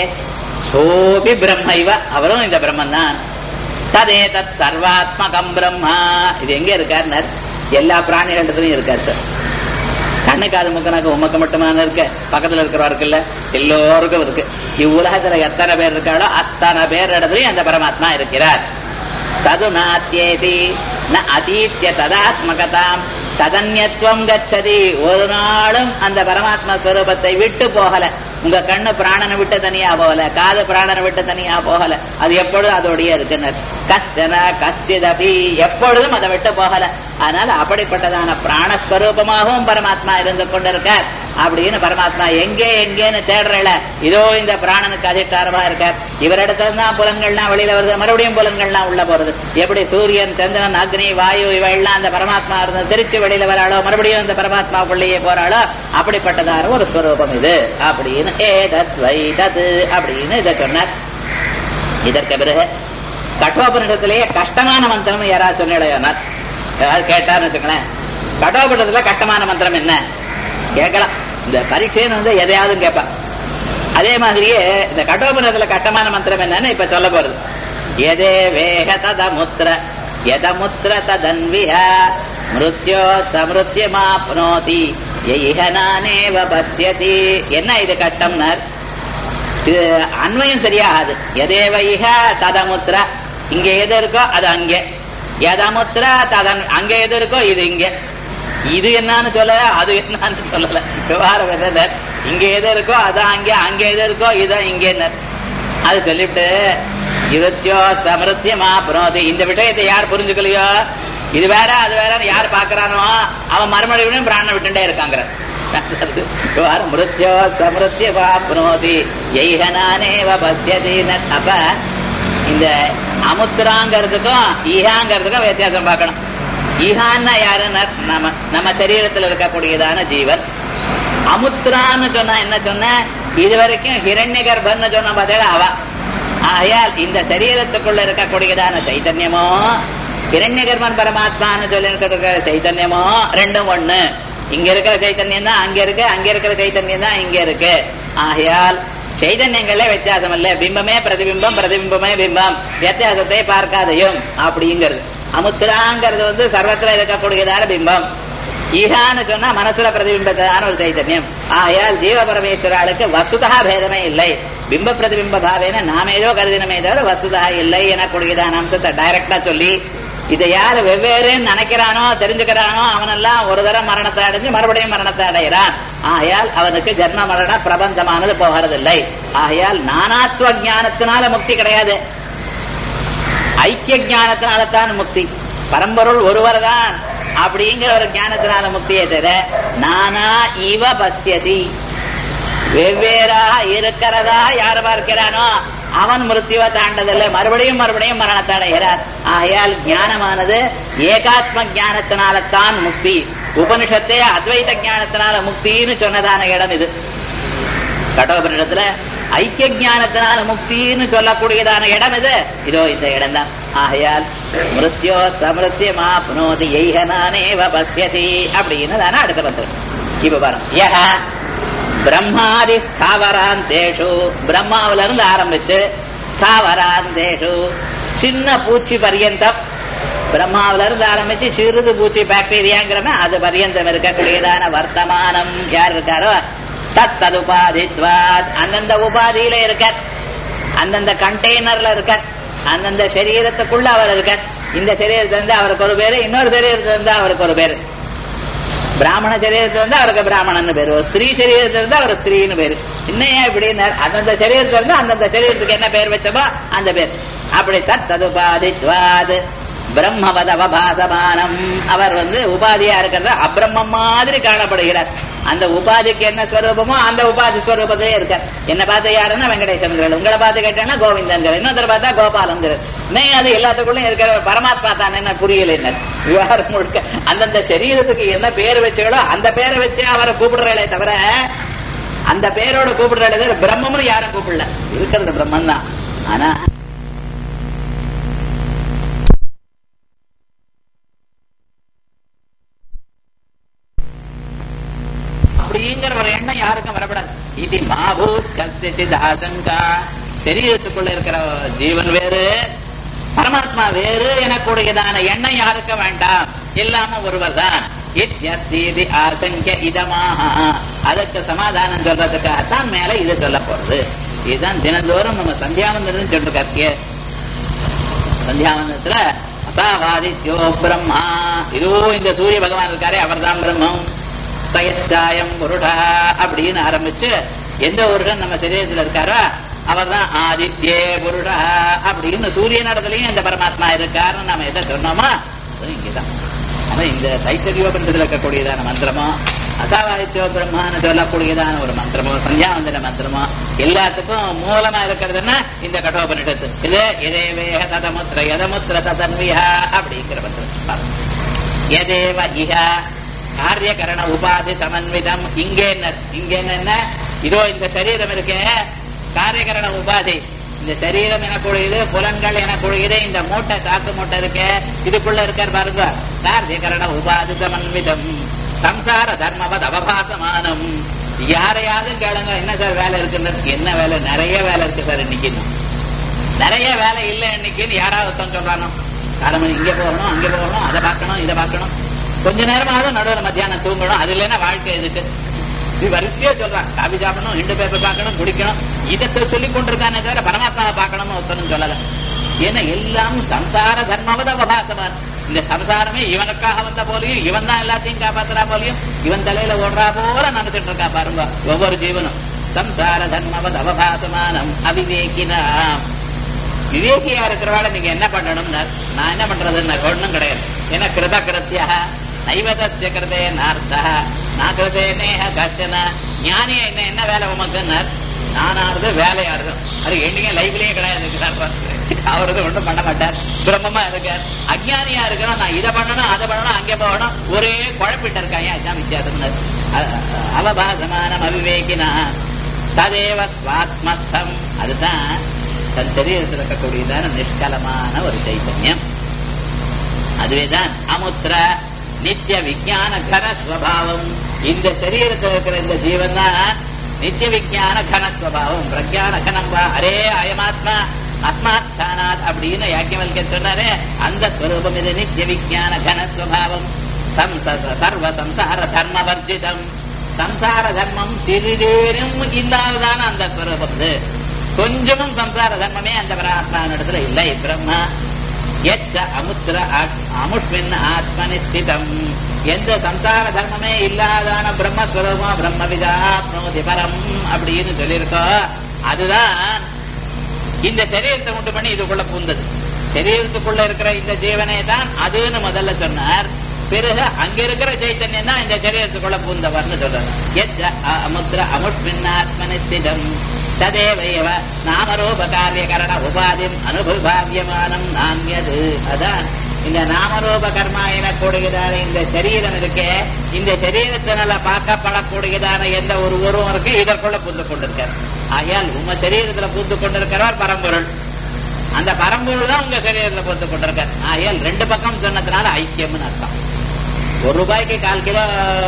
Speaker 1: சோபி பிரம்ம இவ அவரும் இந்த பிரம்மன் தான் ததே தத் சர்வாத்மகம் பிரம்மா இது எங்க இருக்காருனர் எல்லா பிராணிகளிடத்துலயும் இருக்காரு சார் கண்ணு காது முக்கனாக்கு உமக்கு மட்டுமான இருக்கு பக்கத்துல இருக்கிறவருக்கு இல்ல எல்லோருக்கும் இருக்கு இவ்வுலகத்துல எத்தனை பேர் இருக்காளோ அத்தனை பேர் இடத்துலயும் அந்த பரமாத்மா இருக்கிறார் தது நாத்தியேதி ந அதீத்திய ததாத்மகதாம் ததன்யத்துவம் கச்சதி ஒரு நாளும் அந்த பரமாத்மா ஸ்வரூபத்தை விட்டு போகல உங்க கண்ணு பிராணனை விட்டு தனியா போகல காது பிராணனை விட்டு தனியா போகல அது எப்பொழுதும் அதோடய இருக்குனர் கஷ்டன கஷ்டிதபி எப்பொழுதும் அதை விட்டு போகல அதனால அப்படிப்பட்டதான பிராணஸ்வரூபமாகவும் பரமாத்மா இருந்து கொண்டிருக்கார் அப்படின்னு பரமாத்மா எங்கே எங்கேன்னு தேடுறல இதோ இந்த பிராணனுக்கு அதிஷ்டாரமா இருக்கார் இவரிடத்துல தான் புலன்கள்லாம் வெளியில வருது மறுபடியும் புலன்கள்லாம் உள்ள போறது எப்படி சூரியன் சந்திரன் அக்னி வாயு இவையெல்லாம் அந்த பரமாத்மா இருந்து திருச்சி வெளியில வராளோ மறுபடியும் அந்த பரமாத்மாவுக்குள்ளேயே போறாளோ அப்படிப்பட்டதான ஒரு ஸ்வரூபம் இது அப்படின்னு ஏதத் வைதத் அப்படின்னு இதை சொன்னார் இதற்கு பிறகு கட்டோபனிடத்திலேயே கஷ்டமான மந்திரம் யாராவது சொன்னிடையானார் யாராவது கேட்டார்னு வச்சுங்களேன் கட்டோபனிடத்துல கஷ்டமான மந்திரம் என்ன கேட்கலாம் இந்த பரீட்சைன்னு வந்து எதையாவது கேட்பான் அதே மாதிரியே இந்த கட்டோபனிடத்துல கஷ்டமான மந்திரம் என்னன்னு இப்ப சொல்ல போறது எதே வேக தத முத்திர எத முத்திர ததன்விஹ மிருத்யோ சமிருத்தியமாப்னோதி எய்ஹனானேவ பஸ்யதி என்ன இது கட்டம்னர் இது அன்வயம் சரியாகாது எதேவைக ததமுத்திர இங்க எது இருக்கோ அது அங்கே எதமுத்திர ததன் அங்க எது இருக்கோ இது இங்க இது என்னன்னு சொல்லல அது என்னன்னு சொல்லல விவகாரம் என்ன இங்க எது இருக்கோ அதான் அங்கே அங்க எது இருக்கோ இதான் இங்க அது சொல்லிவிட்டு இருத்தியோ சமிருத்தியமா புரோதி இந்த விஷயத்தை யார் புரிஞ்சுக்கலையோ இது வேற அது வேற யார் பாக்குறானோ அவன் மறுமொழியும் பிராண விட்டுட்டே இருக்காங்க மிருத்யோ சமிருத்திய பாப்னோதி எய்கனானேவ பசியதி அப்ப இந்த அமுத்திராங்கிறதுக்கும் ஈஹாங்கிறதுக்கும் வித்தியாசம் பார்க்கணும் ஈஹான்னா யாருன்னா நம்ம நம்ம சரீரத்தில் இருக்கக்கூடியதான ஜீவன் அமுத்ரான்னு சொன்னா என்ன சொன்ன இது வரைக்கும் ஹிரண்ய கர்ப்பன்னு சொன்ன பார்த்தா அவ ஆகையால் இந்த சரீரத்துக்குள்ள இருக்கக்கூடியதான சைத்தன்யமோ ஹிரண்ய கர்ப்பன் பரமாத்மான்னு சொல்லி இருக்கிற சைத்தன்யமோ ரெண்டும் ஒண்ணு இங்க இருக்கிற சைத்தன்யம் தான் அங்க இருக்கு அங்க இருக்கிற சைத்தன்யம் தான் இங்க இருக்கு ஆகையால் சைதன்யங்களே வித்தியாசம் இல்ல பிம்பமே பிரதிபிம்பம் பிரதிபிம்பமே பிம்பம் வித்தியாசத்தை பார்க்காதையும் அப்படிங்கிறது அமுத்திராங்கிறது வந்து சர்வத்துல இருக்கக்கூடியதான பிம்பம் ஈகான்னு சொன்னா மனசுல பிரதிபிம்பத்தான ஒரு சைத்தன்யம் ஆகையால் ஜீவ பரமேஸ்வராளுக்கு வசுதா பேதமே இல்லை பிம்ப பிரதிபிம்ப பாவேன நாம ஏதோ கருதினமே தவிர வசுதா இல்லை எனக்கூடியதான அம்சத்தை டைரக்டா சொல்லி இதை யாரு வெவ்வேறுன்னு நினைக்கிறானோ தெரிஞ்சுக்கிறானோ அவனெல்லாம் ஒரு தரம் மரணத்தை அடைஞ்சு மறுபடியும் மரணத்தை அடைகிறான் ஆகையால் அவனுக்கு ஜென்ம மரண பிரபஞ்சமானது போகிறதில்லை ஆகையால் நானாத்வ ஞானத்தினால முக்தி கிடையாது ஐக்கிய ஞானத்தினால தான் முக்தி பரம்பொருள் ஒருவர் தான் அப்படிங்கிற ஒரு ஞானத்தினால முக்தியை தவிர நானா இவ பசியதி வெவ்வேறாக இருக்கிறதா யார் பார்க்கிறானோ அவன் மிருத்யுவ தாண்டதில்லை மறுபடியும் மறுபடியும் மரணத்தை அடைகிறார் ஆகையால் ஞானமானது ஏகாத்ம ஞானத்தினால தான் முக்தி உபனிஷத்தே அத்வைத ஞானத்தினால முக்தின்னு சொன்னதான இடம் இது கடோபனிடத்துல ஐக்கிய ஞானத்தினால முக்தின்னு சொல்லக்கூடியதான இடம் இது இதோ இந்த இடம் தான் ஆகையால் மிருத்யோ சமிருத்தியமா புனோதி எய்கனானேவ பசியதி அப்படின்னு தானே அடுத்த பத்திரம் இப்ப பாருங்க யஹ பிரம்மாதி ஸ்தாவராந்தேஷு பிரம்மாவில இருந்து ஆரம்பிச்சு ஸ்தாவராந்தேஷு சின்ன பூச்சி பரியந்தம் பிரம்மாவில இருந்து ஆரம்பிச்சு சிறிது பூச்சி பாக்டீரியாங்கிறமே அது பரியந்தம் இருக்கக்கூடியதான வர்த்தமானம் யார் இருக்காரோ தத் தது உபாதித்வாத் அந்தந்த உபாதியில இருக்க அந்தந்த கண்டெய்னர்ல இருக்க அந்தந்த சரீரத்துக்குள்ள அவர் இருக்க இந்த சரீரத்துல இருந்து அவருக்கு ஒரு பேரு இன்னொரு சரீரத்துல இருந்து அவருக்கு ஒரு பேரு பிராமண சரீரத்துல இருந்து அவருக்கு பிராமணன் பேரு ஸ்திரீ சரீரத்துல இருந்து அவர் ஸ்திரீன்னு பேரு இன்னும் ஏன் இப்படின்னு அந்தந்த சரீரத்துல இருந்து அந்தந்த சரீரத்துக்கு என்ன பேர் வச்சோமோ அந்த பேர் அப்படி தத் ததுபாதித்வாத் பிரம்மவத அவபாசமானம் அவர் வந்து உபாதியா இருக்கிறத அப்பிரம்மம் மாதிரி காணப்படுகிறார் அந்த உபாதிக்கு என்ன ஸ்வரூபமோ அந்த உபாதி ஸ்வரூபத்திலே இருக்கார் என்ன பார்த்து யாருன்னா வெங்கடேசன் உங்களை பார்த்து கேட்டேன்னா கோவிந்தன் இன்னொருத்தர் பார்த்தா கோபாலன் நீ அது எல்லாத்துக்குள்ளும் இருக்கிற பரமாத்மா தான் என்ன புரியல என்ன விவகாரம் முழுக்க அந்தந்த சரீரத்துக்கு என்ன பேர் வச்சுகளோ அந்த பேரை வச்சு அவரை கூப்பிடுறாளே தவிர அந்த பேரோட கூப்பிடுறாளே தவிர பிரம்மம்னு யாரும் கூப்பிடல இருக்கிறது பிரம்மன் தான் ஆனா அப்படிங்கிற ஒரு எண்ணம் யாருக்கும் வரப்படாது இது மாபூத் கசித் ஆசங்கா சரீரத்துக்குள்ள இருக்கிற ஜீவன் வேறு பரமாத்மா வேறு எனக்கூடியதான எண்ணம் யாருக்க வேண்டாம் இல்லாம ஒருவர் தான் இத்தியஸ்தீதி ஆசங்க இதமாக அதுக்கு சமாதானம் சொல்றதுக்காகத்தான் மேல இதை சொல்ல போறது இதுதான் தினந்தோறும் நம்ம சந்தியாவந்தம் சொல்லிருக்காரு சந்தியாவந்தத்துல அசாவாதித்யோ பிரம்மா இதோ இந்த சூரிய பகவான் இருக்காரே அவர்தான் பிரம்மம் சயஸ்டாயம் புருடா அப்படின்னு ஆரம்பிச்சு எந்த புருடன் நம்ம சரீரத்தில் இருக்காரோ அவர் தான் ஆதித்யே புருடா அப்படின்னு சூரிய நடத்துலயும் இந்த பரமாத்மா இருக்காருன்னு நம்ம எதை சொன்னோமோ அது இங்கதான் ஆனா இந்த தைத்தரியோபந்தத்தில் இருக்கக்கூடியதான மந்திரமோ அசாவாதித்யோ பிரம்மான்னு சொல்லக்கூடியதான ஒரு மந்திரமோ சந்தியாவந்தன மந்திரமோ எல்லாத்துக்கும் மூலமா இருக்கிறதுன்னா இந்த கட்டோபனிடத்து இது இதே வேக ததமுத்திர எதமுத்திர ததன்வியா அப்படிங்கிற மந்திரம் எதேவ இஹா காரியகரண உபாதி சமன்விதம் இங்கே என்ன இங்க என்ன இதோ இந்த சரீரம் இருக்கே காரியகரண உபாதி இந்த சரீரம் எனக்கூடியது புலன்கள் எனக்கூடியது இந்த மூட்டை சாக்கு மூட்டை இருக்கு இதுக்குள்ள இருக்கார் பாருங்க காரியகரண உபாதி சமன்விதம் சம்சார தர்மவத் அவபாசமானம் யாரையாவது கேளுங்க என்ன சார் வேலை இருக்குன்னு என்ன வேலை நிறைய வேலை இருக்கு சார் இன்னைக்கு நிறைய வேலை இல்லை இன்னைக்குன்னு யாராவது ஒருத்தன் சொல்றானோ காரணம் இங்க போகணும் அங்க போகணும் அதை பார்க்கணும் இதை பார்க்கணும் கொஞ்ச நேரமாவது நடுவில் மத்தியானம் தூங்கணும் அது இல்லைன்னா வாழ்க்கை எதுக்கு இது வரிசையா சொல்றான் காபி சாப்பிடணும் ரெண்டு பேப்பர் பார்க்கணும் குடிக்கணும் இதை சொல்லி கொண்டிருக்கானே தவிர பரமாத்மாவை பார்க்கணும்னு ஒருத்தனும் சொல்லல ஏன்னா எல்லாம் சம்சார தர்மவத அவபாசமான் இந்த சம்சாரமே இவனுக்காக வந்த போலையும் இவன் தான் எல்லாத்தையும் காப்பாத்துறா போலையும் இவன் தலையில ஓடுறா போல நினைச்சிட்டு இருக்கா பாருங்க ஒவ்வொரு ஜீவனும் சம்சார தர்மவத் அவபாசமானம் அவிவேகினாம் விவேகியா இருக்கிறவாள நீங்க என்ன பண்ணணும்னா நான் என்ன பண்றதுன்னு ஒண்ணும் கிடையாது ஏன்னா கிருத கிருத்தியா நைவதஸ்ய கிருதே நார்த்தா நான் கிருதே நேஹ கஷ்டன ஞானிய என்ன என்ன வேலை உமக்குன்னார் நானாவது வேலையாடுறோம் அது என்னைக்கு லைஃப்லயே கிடையாது அவரது ஒன்றும் பண்ண மாட்டார் பிரம்மமா இருக்கார் அஜ்ஞானியா இருக்கிறோம் நான் இதை பண்ணணும் அதை பண்ணணும் அங்கே போகணும் ஒரே குழப்பிட்டு இருக்காங்க அதுதான் வித்தியாசம் அவபாசமானம் அவிவேகினா ததேவ ஸ்வாத்மஸ்தம் அதுதான் தன் சரீரத்தில் இருக்கக்கூடியதான நிஷ்கலமான ஒரு சைத்தன்யம் அதுவேதான் அமுத்திர நித்திய விஜயான கனஸ்வபாவம் இந்த சரீரத்தில் இருக்கிற இந்த ஜீவன் தான் நித்திய விஜயான கனஸ்வபாவம் பிரஜான கனம் வா அரே அயமாத்மா அஸ்மாத் ஸ்தானாத் அப்படின்னு யாக்கியவல்கர் சொன்னாரே அந்த ஸ்வரூபம் இது நித்திய விஜயான கனஸ்வபாவம் சர்வ சம்சார தர்ம வர்ஜிதம் சம்சார தர்மம் சிறிதேனும் இல்லாததான அந்த ஸ்வரூபம் இது கொஞ்சமும் சம்சார தர்மமே அந்த பரமாத்மாவிடத்துல இல்லை பிரம்மா எச்ச அமுத்திர அமுஷ்மின் ஆத்மனி ஸ்திதம் எந்த சம்சார தர்மமே இல்லாதான பிரம்மஸ்வரூபமா பிரம்மவிதாப்னோதி பரம் அப்படின்னு சொல்லியிருக்கோ அதுதான் இந்த சரீரத்தை உண்டு பண்ணி இதுக்குள்ள பூந்தது சரீரத்துக்குள்ள இருக்கிற இந்த ஜீவனே தான் அதுன்னு முதல்ல சொன்னார் பிறகு அங்க இருக்கிற சைத்தன்யம் தான் இந்த சரீரத்துக்குள்ள பூந்தவர்னு சொல்றாரு எச்ச அமுத்திர அமுஷ்மின் ஆத்மனி ஸ்திதம் ததேவைவ நாமரூப காரியகரண உபாதிம் அனுபவாவியமானம் நான்யது அதான் இந்த நாமரூப கர்மா எனக்கூடியதான இந்த சரீரம் இருக்கே இந்த சரீரத்தினால பார்க்கப்படக்கூடியதான எந்த ஒரு உருவம் இருக்கு இதற்குள்ள புந்து கொண்டிருக்கார் ஆகையால் உங்க சரீரத்துல புந்து கொண்டிருக்கிறவர் பரம்பொருள் அந்த பரம்பொருள் தான் உங்க சரீரத்துல புந்து கொண்டிருக்கார் ஆகையால் ரெண்டு பக்கம் சொன்னதுனால ஐக்கியம்னு அர்த்தம் ஒரு ரூபாய்க்கு கால் கிலோ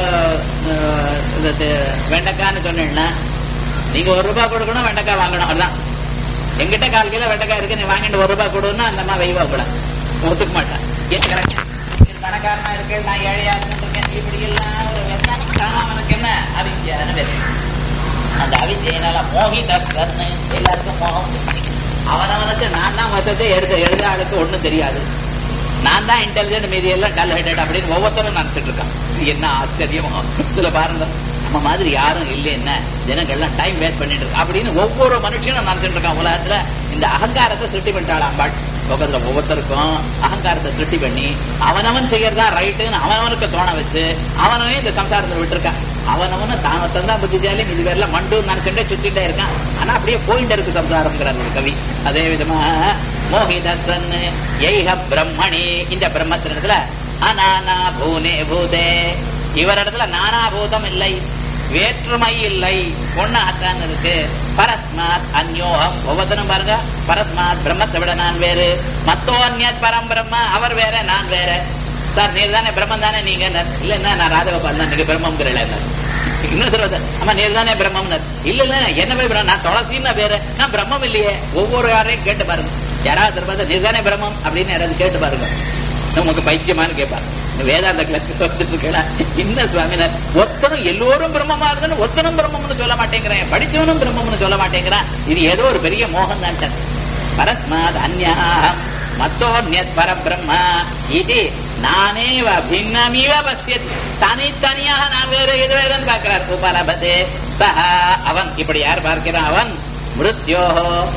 Speaker 1: வெண்டைக்கான்னு சொன்னீங்கன்னா நீங்க ஒரு ரூபாய் கொடுக்கணும் வெண்டைக்காய் வாங்கணும் அதுதான் எங்கிட்ட கால் கிலோ வெண்டைக்காய் இருக்கு நீ வாங்கிட்டு ஒரு ரூபாய் கொடுன்னா அந்த அம்மா வெய்வா கூட ஒத்துக்க மாட்டேன் பணக்காரனா இருக்கு நான் ஏழையா இருக்கேன் இப்படி எல்லாம் ஒரு அவனுக்கு என்ன அவித்யான்னு அந்த அவித்யினால மோகித எல்லாருக்கும் மோகம் அவனவனுக்கு நான் தான் வசத்தை எடுத்து எழுத ஆளுக்கு ஒண்ணும் தெரியாது நான் தான் இன்டெலிஜென்ட் மீதி எல்லாம் டல் ஹெட்டட் அப்படின்னு ஒவ்வொருத்தரும் நினைச்சிட்டு இருக்கான் என்ன ஆச்சரியமோ இதுல பாருங்க நம்ம மாதிரி யாரும் இல்லை என்ன ஜனங்கள்லாம் டைம் வேஸ்ட் பண்ணிட்டு இருக்கு அப்படின்னு ஒவ்வொரு மனுஷனும் நினைச்சிட்டு இருக்கான் உலகத்துல இந்த அகங்காரத்தை சிருஷ்டி பண்ணிட்டாள் அம்பாள் லோகத்துல ஒவ்வொருத்தருக்கும் அகங்காரத்தை சிருஷ்டி பண்ணி அவனவன் செய்யறதா ரைட்டுன்னு அவனவனுக்கு தோண வச்சு அவனவே இந்த சம்சாரத்தை விட்டுருக்கான் அவனவன தானத்தான் தான் புத்திசாலி இது பேர்ல மண்டு நினைச்சுட்டே சுத்திட்டே இருக்கான் ஆனா அப்படியே போயிட்டு இருக்கு சம்சாரம்ங்கிறார் ஒரு கவி அதே விதமா மோகிதசன் எய்ஹ பிரம்மணி இந்த பிரம்மத்தினிடத்துல அநானா பூனே பூதே இவரிடத்துல நானா பூதம் இல்லை வேற்றுமை இல்லை ஒன்னாத்தான் இருக்கு பரஸ்மாத் அந்யோகம் ஒவ்வொருத்தரும் பாருங்க பரஸ்மாத் பிரம்மத்தை விட நான் வேறு மத்தோ அந்நியத் பரம் பிரம்ம அவர் வேற நான் வேற சார் நீர் தானே பிரம்மம் தானே நீங்க இல்ல நான் ராதகோபால் தான் நீங்க பிரம்மங்கிறல இன்னும் சொல்றது ஆமா நீர் தானே பிரம்மம் இல்ல இல்ல என்ன போய் பிரம்மம் நான் துளசின்னு பேரு நான் பிரம்மம் இல்லையே ஒவ்வொரு யாரையும் கேட்டு பாருங்க யாராவது திரும்ப நீர் தானே பிரம்மம் அப்படின்னு யாராவது கேட்டு பாருங்க உனக்கு பைத்தியமானு கேட்பாரு வேதாந்த கிளாஸ் வந்துட்டு என்ன சுவாமினார் ஒத்தனும் எல்லோரும் பிரம்மமா இருந்தாலும் ஒத்தனும் பிரம்மம்னு சொல்ல மாட்டேங்கிறேன் படிச்சவனும் பிரம்மம்னு சொல்ல மாட்டேங்கிறான் இது ஏதோ ஒரு பெரிய மோகம் தான் பரஸ்மாத் அந்யாம் மத்தோன்யத் பரபிரம்மா இது நானேவ பின்னமிவ பசியத் தனித்தனியாக நான் வேற எது வேறன்னு பார்க்கிறார் உபலபதே சஹா அவன் இப்படி யார் பார்க்கிறான் அவன் மிருத்யோ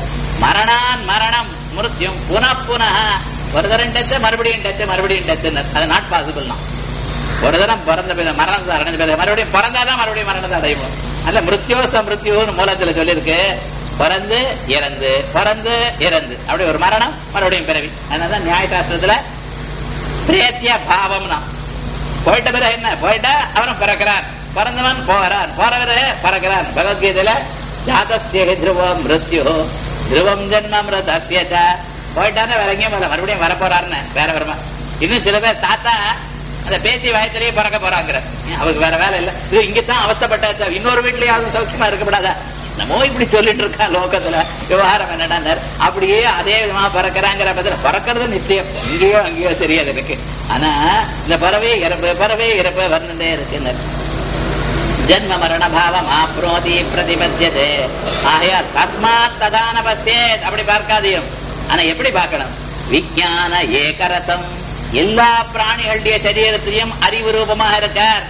Speaker 1: மரணான் மரணம் மிருத்யும் புன புனः ஒரு தரம் டெத்து மறுபடியும் டெத்து மறுபடியும் டெத்துன்னு அது நாட் பாசிபிள் தான் ஒரு தரம் பிறந்த பிறகு மரணத்தை அடைஞ்ச பிறகு மறுபடியும் பிறந்தாதான் மறுபடியும் மரணத்தை அடைவோம் அல்ல மிருத்யோ சமிருத்யோன்னு மூலத்துல சொல்லியிருக்கு பிறந்து இறந்து பிறந்து இறந்து அப்படி ஒரு மரணம் மறுபடியும் பிறவி அதனாலதான் நியாயசாஸ்திரத்துல பிரேத்திய பாவம்னா போயிட்ட பிறகு என்ன போயிட்டா அவனும் பிறக்கிறான் பிறந்தவன் போகிறான் போறவரு பறக்கிறான் பகவத்கீதையில ஜாதஸ்ய துருவம் மிருத்யு துருவம் ஜென்ம மிருதஸ்ய போயிட்டானே வேற எங்கேயும் வரல மறுபடியும் வர போறாருன்னு வேற வருமா இன்னும் சில பேர் தாத்தா அந்த பேத்தி வயத்திலேயே பிறக்க போறாங்கிற அவருக்கு வேற வேலை இல்ல இது இங்கதான் அவஸ்தப்பட்ட இன்னொரு வீட்லயாவது சௌக்கியமா இருக்கப்படாதா என்னமோ இப்படி சொல்லிட்டு இருக்கா லோகத்துல விவகாரம் என்னடா அப்படியே அதே விதமா பறக்கிறாங்கிற பத்தில பறக்கிறது நிச்சயம் இங்கேயோ அங்கேயோ தெரியாது எனக்கு ஆனா இந்த பறவை இறப்பு பறவை இறப்பு வந்துட்டே இருக்கு ஜன்ம மரண பாவம் ஆப்ரோதி பிரதிபத்தியதே ஆகையா தஸ்மாத் ததான பசேத் அப்படி பார்க்காதையும் ஆனா எப்படி பார்க்கணும் விஜயான ஏகரசம் எல்லா பிராணிகளுடைய சரீரத்திலையும் அறிவு ரூபமாக இருக்கார்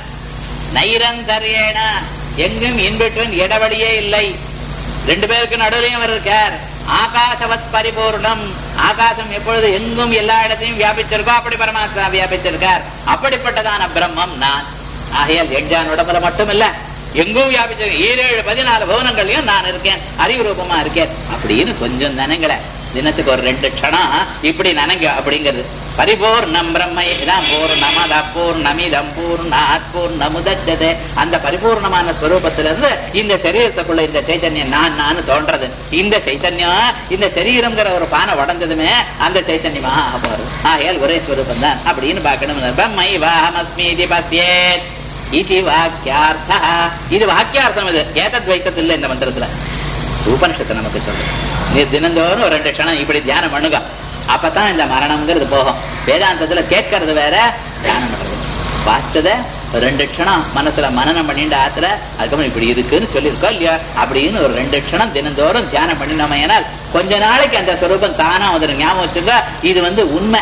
Speaker 1: நைரந்தரியேன எங்கும் இன்பிட்வன் இடவழியே இல்லை ரெண்டு பேருக்கு நடுவுலையும் அவர் இருக்கார் ஆகாசவத் பரிபூர்ணம் ஆகாசம் எப்பொழுது எங்கும் எல்லா இடத்தையும் வியாபிச்சிருக்கோ அப்படி பரமாத்மா வியாபிச்சிருக்கார் அப்படிப்பட்டதான பிரம்மம் நான் ஆகையால் எஞ்சான் உடம்புல மட்டும் இல்ல எங்கும் வியாபிச்சிருக்கேன் ஏழு பதினாலு பவனங்களையும் நான் இருக்கேன் அறிவு ரூபமா இருக்கேன் அப்படின்னு கொஞ்சம் நினைங்கள தினத்துக்கு ஒரு ரெண்டு க்ஷணம் இப்படி நினைங்க அப்படிங்கிறது பரிபூர்ணம் பிரம்மை இதான் பூர்ணமத பூர்ணமிதம் பூர்ணாத் பூர்ணமுதச்சதே அந்த பரிபூர்ணமான ஸ்வரூபத்திலிருந்து இந்த சரீரத்துக்குள்ள இந்த சைத்தன்யம் நான் நான் தோன்றது இந்த சைத்தன்யம் இந்த சரீரம்ங்கிற ஒரு பானை உடஞ்சதுமே அந்த சைத்தன்யமா ஆக போறது ஆகையால் ஒரே ஸ்வரூபம் தான் அப்படின்னு பார்க்கணும் பிரம்மை வாஹமஸ்மீதி பசியேத் இது வாக்கியார்த்தா இது வாக்கியார்த்தம் இது ஏதத்வைத்தத்தில் இல்லை இந்த மந்திரத்துல உபனிஷத்தை நமக்கு சொல்லுது நீ தினந்தோறும் ஒரு ரெண்டு க்ஷணம் இப்படி தியானம் பண்ணுங்க அப்பதான் இந்த மரணம்ங்கிறது போகும் வேதாந்தத்துல கேட்கறது வேற தியானம் பண்றது வாசிச்சத ஒரு ரெண்டு க்ஷணம் மனசுல மனநம் பண்ணிட்டு ஆத்துல அதுக்கப்புறம் இப்படி இருக்குன்னு சொல்லியிருக்கோம் இல்லையா அப்படின்னு ஒரு ரெண்டு க்ஷணம் தினந்தோறும் தியானம் பண்ணினோம் ஏனால் கொஞ்ச நாளைக்கு அந்த ஸ்வரூபம் தானா வந்து ஞாபகம் வச்சுங்க இது வந்து உண்மை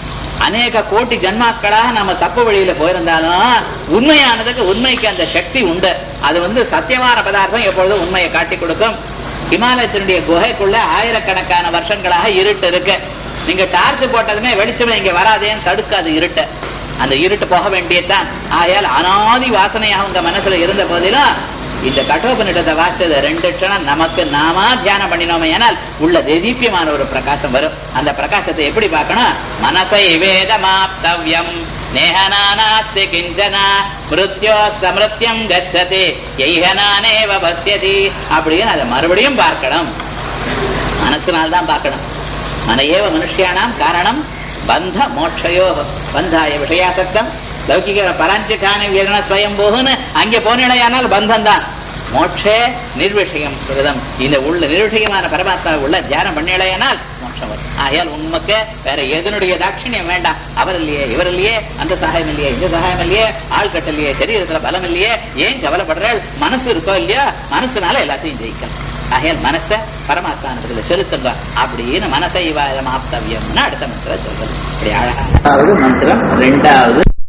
Speaker 1: அநேக கோட்டி ஜன்மாக்களாக நம்ம தப்பு வழியில போயிருந்தாலும் உண்மையானதுக்கு உண்மைக்கு அந்த சக்தி உண்டு அது வந்து சத்தியமான பதார்த்தம் எப்பொழுதும் உண்மையை காட்டி கொடுக்கும் இமாலயத்தினுடைய குகைக்குள்ள ஆயிரக்கணக்கான வருஷங்களாக இருட்டு இருக்கு நீங்க டார்ச் போட்டதுமே வெளிச்சமே இங்க வராதேன்னு தடுக்காது இருட்டு அந்த இருட்டு போக வேண்டியதுதான் ஆயால் அனாதி வாசனையாக உங்க மனசுல இருந்த போதிலும் இந்த கட்டோபனிடத்தை வாசிச்சது ரெண்டு க்ஷணம் நமக்கு நாமா தியானம் பண்ணினோமே ஏனால் உள்ள தேதீப்பியமான ஒரு பிரகாசம் வரும் அந்த பிரகாசத்தை எப்படி பார்க்கணும் மனசை வேதமாப்தவ்யம் நேஹனாஸ்தி கிஞ்சன மிருத்யோ சமிருத்தியம் கச்சதி எய்ஹனானேவ பசியதி அப்படின்னு அதை மறுபடியும் பார்க்கணும் மனசுனால்தான் பார்க்கணும் மனையேவ மனுஷியானாம் காரணம் பந்த மோட்சயோ பந்தாய விஷயாசக்தம் லௌகிக பராஞ்சகான வீரண ஸ்வயம் போகுன்னு அங்கே போனிடையானால் பந்தம் தான் மோட்சே நிர்விஷயம் சுரதம் இந்த உள்ள நிர்விஷயமான பரமாத்மா உள்ள தியானம் பண்ணிடையானால் மோட்சம் வரும் ஆகையால் உண்மைக்கு வேற எதனுடைய தாட்சிணியம் வேண்டாம் அவர் இல்லையே இவர் இல்லையே அந்த சகாயம் இல்லையே இந்த சகாயம் இல்லையே ஆள் கட்டலையே சரீரத்துல பலம் இல்லையே ஏன் கவலைப்படுறாள் மனசு இருக்கோ இல்லையா மனசுனால எல்லாத்தையும் ஜெயிக்கலாம் ஆகையால் மனச பரமாத்மானத்துல செலுத்துங்க அப்படின்னு மனசை வாதம் ஆப்தவியம்னு அடுத்த மந்திரம் சொல்றது இப்படி அழகான மந்திரம் ரெண்டாவது